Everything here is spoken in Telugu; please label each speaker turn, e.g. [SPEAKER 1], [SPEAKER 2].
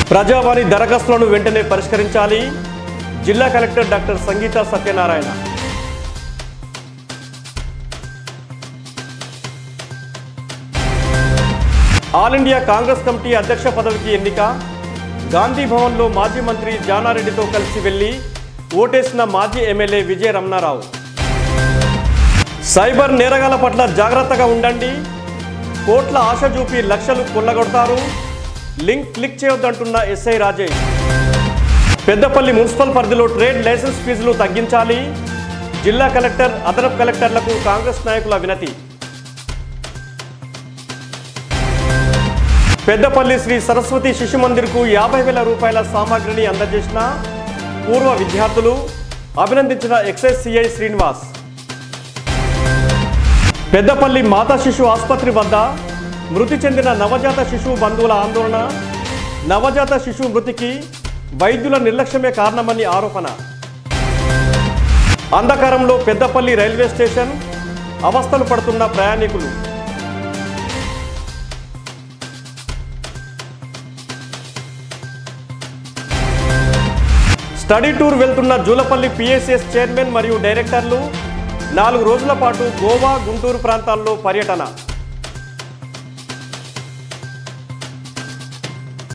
[SPEAKER 1] ప్రజావాణి దరఖాస్తులను వెంటనే పరిష్కరించాలి జిల్లా collector doctor Sangeetha Satyanarayana all India Congress committee అధ్యక్ష పదవికి ఎన్నిక గాంధీ భవన్లో మాజీ మంత్రి జానారెడ్డితో కలిసి వెళ్లి ఓటేసిన మాజీ ఎమ్మెల్యే విజయ రమణారావు సైబర్ నేరగాల పట్ల జాగ్రత్తగా ఉండండి కోట్ల ఆశ చూపి లక్షలు కొల్లగొడతారు లింక్ క్లిక్ చేయొద్దంటున్న ఎస్ఐ రాజేష్ పెద్దపల్లి మున్సిపల్ పరిధిలో ట్రేడ్ లైసెన్స్ ఫీజులు తగ్గించాలి జిల్లా కలెక్టర్ అదనపు కలెక్టర్లకు కాంగ్రెస్ నాయకుల వినతి పెద్దపల్లి శ్రీ సరస్వతి శిశు మందిర్కు యాభై వేల రూపాయల సామాగ్రిని అందజేసిన పూర్వ విద్యార్థులు అభినందించిన ఎక్సైజ్ సిఐ శ్రీనివాస్ పెద్దపల్లి మాతా శిశు ఆసుపత్రి వద్ద మృతి చెందిన నవజాత శిశువు బంధువుల ఆందోళన నవజాత శిశువు మృతికి వైద్యుల నిర్లక్ష్యమే కారణమని ఆరోపణ అంధకారంలో పెద్దపల్లి రైల్వే స్టేషన్ అవస్థలు పడుతున్న ప్రయాణికులు స్టడీ టూర్ వెళ్తున్న జూలపల్లి పిఎస్ఎస్ చైర్మన్ మరియు డైరెక్టర్లు నాలుగు రోజుల పాటు గోవా గుంటూరు ప్రాంతాల్లో పర్యటన